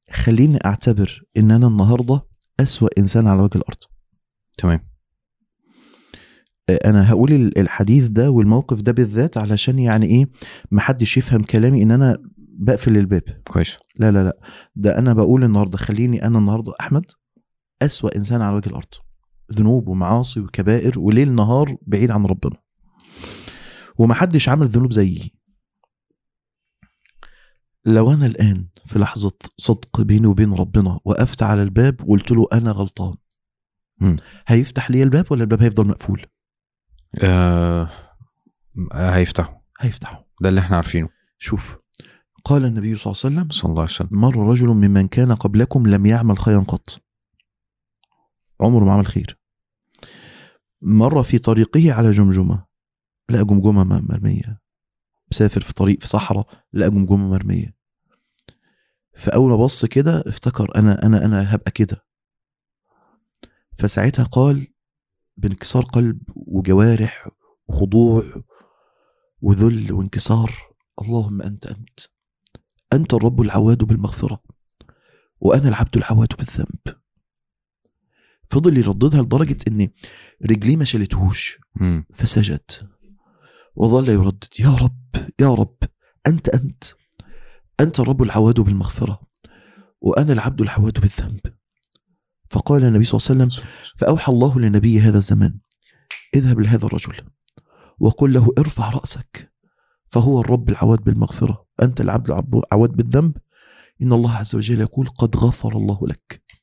خليني اعتبر ان انا النهارده اسوا انسان على وجه الارض تمام انا هقول ال- الحديث ده والموقف ده بالذات علشان يعني ايه محدش يفهم كلامي ان انا بقفل الباب كويس لا لا لا ده انا بقول النهارده خليني انا النهارده احمد اسوا انسان على وجه الارض ذنوب ومعاصي وكبائر وليل نهار بعيد عن ربنا ومحدش عمل ذنوب زيي لو انا الان في لحظه صدق بيني وبين ربنا وقفت على الباب وقلت له انا غلطان مم. هيفتح لي الباب ولا الباب هيفضل مقفول آه هيفتحوا هيفتحه ده اللي احنا عارفينه شوف قال النبي صلى الله عليه وسلم صلى الله عليه وسلم مر رجل ممن كان قبلكم لم يعمل خيرا قط عمره ما عمل خير مر في طريقه على جمجمة لقى جمجمة م- مرمية مسافر في طريق في صحراء لقى جمجمة مرمية فأول ما بص كده افتكر أنا أنا أنا هبقى كده فساعتها قال بانكسار قلب وجوارح وخضوع وذل وانكسار اللهم أنت أنت أنت الرب العواد بالمغفرة وأنا العبد العواد بالذنب فضل يرددها لدرجة إن رجليه ما شالتهوش مم. فسجد وظل يردد يا رب يا رب أنت أنت أنت الرب العواد بالمغفرة وأنا العبد العواد بالذنب فقال النبي صلى الله عليه وسلم فأوحى الله لنبي هذا الزمان اذهب لهذا الرجل وقل له ارفع رأسك فهو الرب العواد بالمغفرة أنت العبد العواد بالذنب إن الله عز وجل يقول قد غفر الله لك